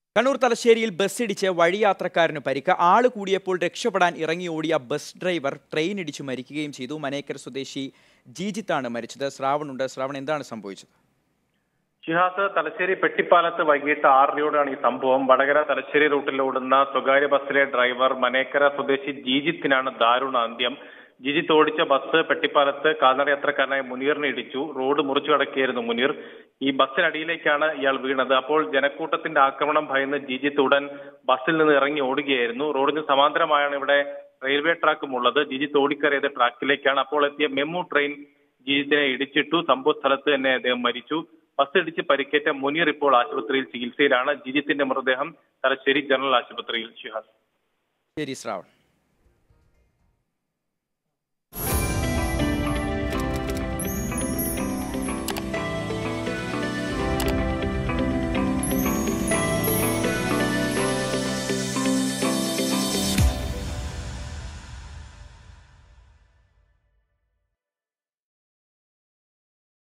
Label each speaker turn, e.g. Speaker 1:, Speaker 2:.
Speaker 1: കണ്ണൂർ തലശ്ശേരിയിൽ ബസ്സിടിച്ച് വഴിയാത്രക്കാരന് പരിക്ക് ആള് കൂടിയപ്പോൾ രക്ഷപ്പെടാൻ ഇറങ്ങി ഓടിയ ബസ് ഡ്രൈവർ ട്രെയിൻ ഇടിച്ചു മരിക്കുകയും ചെയ്തു മനേക്കർ സ്വദേശി ജീജിത്താണ് മരിച്ചത് ശ്രാവണുണ്ട് ശ്രാവൺ എന്താണ് സംഭവിച്ചത്
Speaker 2: ഷിഹാസ് തലശ്ശേരി പെട്ടിപ്പാലത്ത് വൈകിട്ട് ആറരയോടെയാണ് ഈ സംഭവം വടകര തലശ്ശേരി റൂട്ടിൽ ഓടുന്ന സ്വകാര്യ ബസ്സിലെ ഡ്രൈവർ മനേക്കര സ്വദേശി ജീജിത്തിനാണ് ദാരുണ അന്ത്യം ജിജിത്ത് ഓടിച്ച ബസ് പെട്ടിപ്പാലത്ത് കാൽനടയാത്രക്കാരനായ മുനീറിനെ ഇടിച്ചു റോഡ് മുറിച്ചു കടക്കുകയായിരുന്നു മുനീർ ഈ ബസ്സിനടിയിലേക്കാണ് ഇയാൾ വീണത് അപ്പോൾ ജനക്കൂട്ടത്തിന്റെ ആക്രമണം ഭയന്ന് ജിജിത്ത് ഉടൻ ബസ്സിൽ നിന്ന് ഇറങ്ങി ഓടുകയായിരുന്നു റോഡിന് സമാന്തരമായാണ് ഇവിടെ റെയിൽവേ ട്രാക്കും ഉള്ളത് ജിജിത്ത് ഓടിക്കറിയത് ട്രാക്കിലേക്കാണ് അപ്പോൾ എത്തിയ മെമു ട്രെയിൻ ജിജിത്തിനെ ഇടിച്ചിട്ടു സംഭവ സ്ഥലത്ത് തന്നെ അദ്ദേഹം മരിച്ചു ബസ് ഇടിച്ച് പരിക്കേറ്റ മുനീർ ഇപ്പോൾ ആശുപത്രിയിൽ ചികിത്സയിലാണ് ജിജിത്തിന്റെ മൃതദേഹം തലശ്ശേരി ജനറൽ ആശുപത്രിയിൽ ഷിഹാസ്
Speaker 1: ശരി ശ്രാവൺ